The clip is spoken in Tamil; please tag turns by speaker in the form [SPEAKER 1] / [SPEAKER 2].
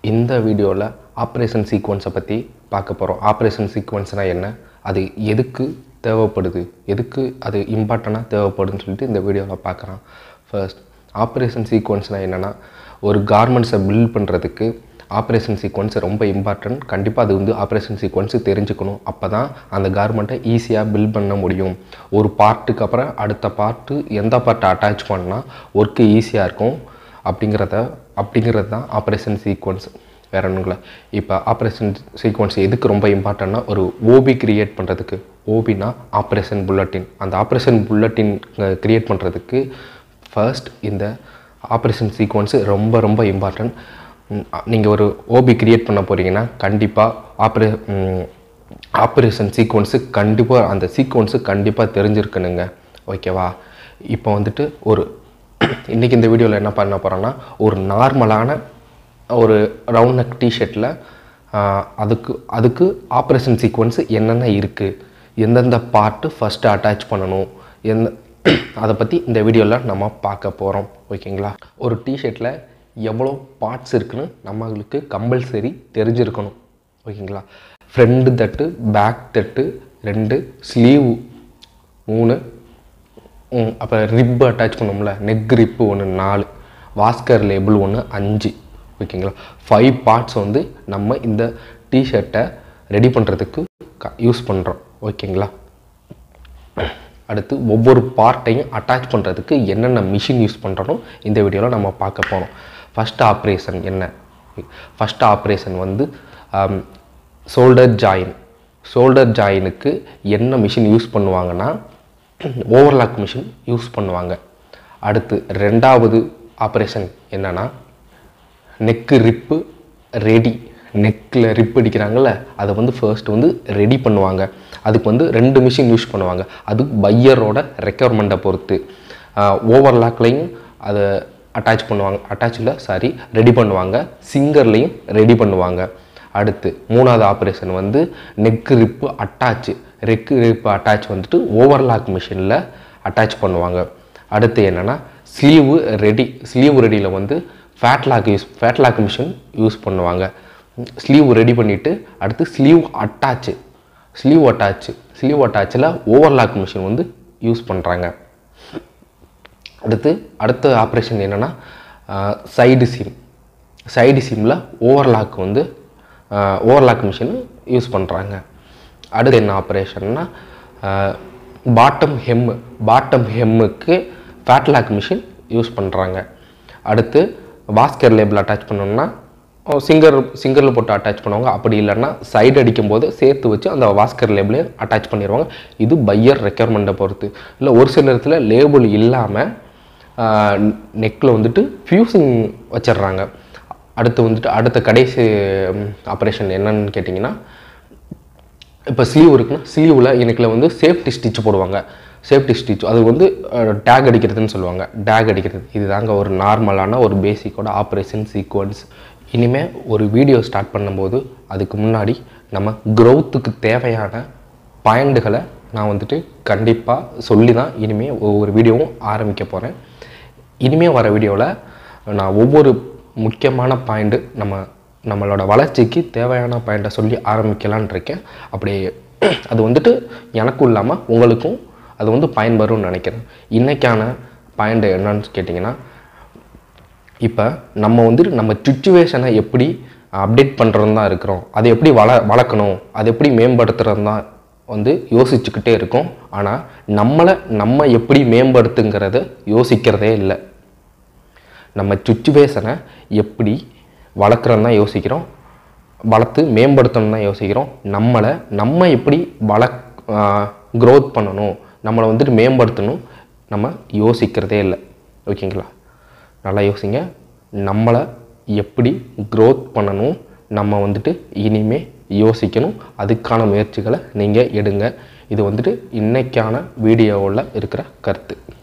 [SPEAKER 1] இந்த வீடியோவில் ஆப்ரேஷன் சீக்வன்ஸை பற்றி பார்க்க போகிறோம் ஆப்ரேஷன் சீக்வன்ஸ்னால் என்ன அது எதுக்கு தேவைப்படுது எதுக்கு அது இம்பார்ட்டண்ட்டாக தேவைப்படுதுன்னு சொல்லிட்டு இந்த வீடியோவில் பார்க்குறோம் ஃபர்ஸ்ட் ஆப்ரேஷன் சீக்வன்ஸ்னால் என்னென்னா ஒரு கார்மெண்ட்ஸை பில்ட் பண்ணுறதுக்கு ஆப்ரேஷன் சீக்வன்ஸ் ரொம்ப இம்பார்ட்டன்ட் கண்டிப்பாக அது வந்து ஆப்ரேஷன் சீக்வன்ஸ் தெரிஞ்சுக்கணும் அப்போ தான் அந்த கார்மெண்ட்டை ஈஸியாக பில்ட் பண்ண முடியும் ஒரு பார்ட்டுக்கு அப்புறம் அடுத்த பார்ட்டு எந்த பார்ட்டை அட்டாச் பண்ணால் ஒர்க்கு ஈஸியாக இருக்கும் அப்படிங்கிறத அப்படிங்கிறது தான் ஆப்ரேஷன் சீக்வன்ஸ் வேற ஒன்றும் இல்லை இப்போ ஆப்ரேஷன் சீக்வன்ஸ் எதுக்கு ரொம்ப இம்பார்ட்டன்னா ஒரு ஓபி கிரியேட் பண்ணுறதுக்கு ஓபினா ஆப்ரேஷன் புல்லட்டின் அந்த ஆப்ரேஷன் புல்லட்டின் கிரியேட் பண்ணுறதுக்கு ஃபர்ஸ்ட் இந்த ஆப்ரேஷன் சீக்வன்ஸு ரொம்ப ரொம்ப இம்பார்ட்டன்ட் நீங்கள் ஒரு ஓபி கிரியேட் பண்ண போகிறீங்கன்னா கண்டிப்பாக ஆப்ரே ஆப்ரேஷன் சீக்வன்ஸு கண்டிப்பாக அந்த சீக்வன்ஸு கண்டிப்பாக தெரிஞ்சிருக்கணுங்க ஓகேவா இப்போ வந்துட்டு ஒரு இன்றைக்கி இந்த வீடியோவில் என்ன பண்ண போகிறோன்னா ஒரு நார்மலான ஒரு ரவுண்ட் நெக் டிஷர்ட்டில் அதுக்கு அதுக்கு ஆப்ரேஷன் சீக்வன்ஸு என்னென்ன இருக்குது எந்தெந்த பார்ட்டு ஃபஸ்ட்டு அட்டாச் பண்ணணும் எந்த அதை பற்றி இந்த வீடியோவில் நம்ம பார்க்க போகிறோம் ஓகேங்களா ஒரு டிஷர்ட்டில் எவ்வளோ பார்ட்ஸ் இருக்குன்னு நம்மளுக்கு கம்பல்சரி தெரிஞ்சிருக்கணும் ஓகேங்களா ஃப்ரண்ட் தட்டு பேக் தட்டு ரெண்டு ஸ்லீவ் மூணு அப்போ ரிப்பு அட்டாச் பண்ணோம்ல நெக் ரிப்பு ஒன்று நாலு வாஸ்கர் லேபிள் ஒன்று அஞ்சு ஓகேங்களா ஃபைவ் பார்ட்ஸ் வந்து நம்ம இந்த டிஷர்ட்டை ரெடி பண்ணுறதுக்கு யூஸ் பண்ணுறோம் ஓகேங்களா அடுத்து ஒவ்வொரு பார்ட்டையும் அட்டாச் பண்ணுறதுக்கு என்னென்ன மிஷின் யூஸ் பண்ணுறோம் இந்த வீடியோவில் நம்ம பார்க்க போகிறோம் ஃபஸ்ட் ஆப்ரேஷன் என்ன ஃபஸ்ட் ஆப்ரேஷன் வந்து ஷோல்டர் ஜாயின் ஷோல்டர் ஜாயினுக்கு என்ன மிஷின் யூஸ் பண்ணுவாங்கன்னா ஓவர்லாக் மிஷின் யூஸ் பண்ணுவாங்க அடுத்து ரெண்டாவது ஆப்ரேஷன் என்னென்னா நெக்கு ரிப்பு ரெடி நெக்கில் ரிப் அடிக்கிறாங்கல்ல அதை வந்து ஃபர்ஸ்ட் வந்து ரெடி பண்ணுவாங்க அதுக்கு வந்து ரெண்டு மிஷின் யூஸ் பண்ணுவாங்க அது பையரோட ரெக்குயர்மெண்ட்டை பொறுத்து ஓவர்லாக்லையும் அதை அட்டாச் பண்ணுவாங்க அட்டாச்சில் சாரி ரெடி பண்ணுவாங்க சிங்கர்லேயும் ரெடி பண்ணுவாங்க அடுத்து மூணாவது ஆப்ரேஷன் வந்து neck rib attach neck rib attach வந்துட்டு ஓவர்லாக் மிஷினில் அட்டாச் பண்ணுவாங்க அடுத்து என்னென்னா ஸ்லீவு ரெடி ஸ்லீவ் ரெடியில் வந்து flatlock use flatlock machine use பண்ணுவாங்க ஸ்லீவ் ரெடி பண்ணிவிட்டு அடுத்து sleeve attach sleeve attach sleeve அட்டாச்சில் ஓவர்லாக் மிஷின் வந்து யூஸ் பண்ணுறாங்க அடுத்து அடுத்த ஆப்ரேஷன் என்னென்னா சைடு சிம் சைடு சிம்மில் ஓவர்லாக் வந்து ஓவர்லாக் மிஷின் யூஸ் பண்ணுறாங்க அடுத்து என்ன ஆப்ரேஷன்னா பாட்டம் ஹெம்மு பாட்டம் ஹெம்முக்கு ஃபேட்லாக் மிஷின் யூஸ் பண்ணுறாங்க அடுத்து வாஸ்கர் லேபிள் அட்டாச் பண்ணோம்னா சிங்கர் சிங்கரில் போட்டு அட்டாச் பண்ணுவாங்க அப்படி இல்லைன்னா சைடு அடிக்கும்போது சேர்த்து வச்சு அந்த வாஸ்கர் லேபிளையும் அட்டாச் பண்ணிடுவாங்க இது பையர் ரெக்யர்மெண்ட்டை பொறுத்து இல்லை ஒரு சில இடத்துல லேபிள் இல்லாமல் நெக்கில் வந்துட்டு ஃபியூசிங் வச்சிடுறாங்க அடுத்து வந்துட்டு அடுத்த கடைசி ஆப்ரேஷன் என்னன்னு கேட்டிங்கன்னா இப்போ ஸ்லீவ் இருக்குன்னா ஸ்லீவில் எனக்குல வந்து சேஃப்டி ஸ்டிச் போடுவாங்க சேஃப்டி ஸ்டிச் அது வந்து டேக் அடிக்கிறதுன்னு சொல்லுவாங்க டேக் அடிக்கிறது இது தாங்க ஒரு நார்மலான ஒரு பேசிக்கோட ஆப்ரேஷன் சீக்வன்ஸ் இனிமேல் ஒரு வீடியோ ஸ்டார்ட் பண்ணும்போது அதுக்கு முன்னாடி நம்ம க்ரோத்துக்கு தேவையான பாயிண்ட்டுகளை நான் வந்துட்டு கண்டிப்பாக சொல்லி தான் இனிமேல் ஒவ்வொரு வீடியோவும் ஆரம்பிக்க போகிறேன் இனிமேல் வர வீடியோவில் நான் ஒவ்வொரு முக்கியமான பாயிண்ட்டு நம்ம நம்மளோட வளர்ச்சிக்கு தேவையான பாயிண்ட்டை சொல்லி ஆரம்பிக்கலான் இருக்கேன் அப்படி அது வந்துட்டு எனக்கும் இல்லாமல் உங்களுக்கும் அது வந்து பயன்பெறும்னு நினைக்கிறேன் இன்றைக்கான பாயிண்ட் என்னன்னு கேட்டிங்கன்னா இப்போ நம்ம வந்துட்டு நம்ம சுச்சுவேஷனை எப்படி அப்டேட் பண்ணுறது தான் இருக்கிறோம் அதை எப்படி வள வளர்க்கணும் அதை எப்படி மேம்படுத்துறது தான் வந்து யோசிச்சுக்கிட்டே இருக்கோம் ஆனால் நம்மளை நம்ம எப்படி மேம்படுத்துங்கிறத யோசிக்கிறதே இல்லை நம்ம சுச்சுவேஷனை எப்படி வளர்க்குறோன்னு தான் யோசிக்கிறோம் வளர்த்து மேம்படுத்தணும் தான் யோசிக்கிறோம் நம்மளை நம்ம எப்படி வள க்ரோத் பண்ணணும் நம்மளை வந்துட்டு மேம்படுத்தணும் நம்ம யோசிக்கிறதே இல்லை ஓகேங்களா நல்லா யோசிங்க நம்மளை எப்படி க்ரோத் பண்ணணும் நம்ம வந்துட்டு இனிமே யோசிக்கணும் அதுக்கான முயற்சிகளை நீங்கள் எடுங்க இது வந்துட்டு இன்னைக்கான வீடியோவில் இருக்கிற கருத்து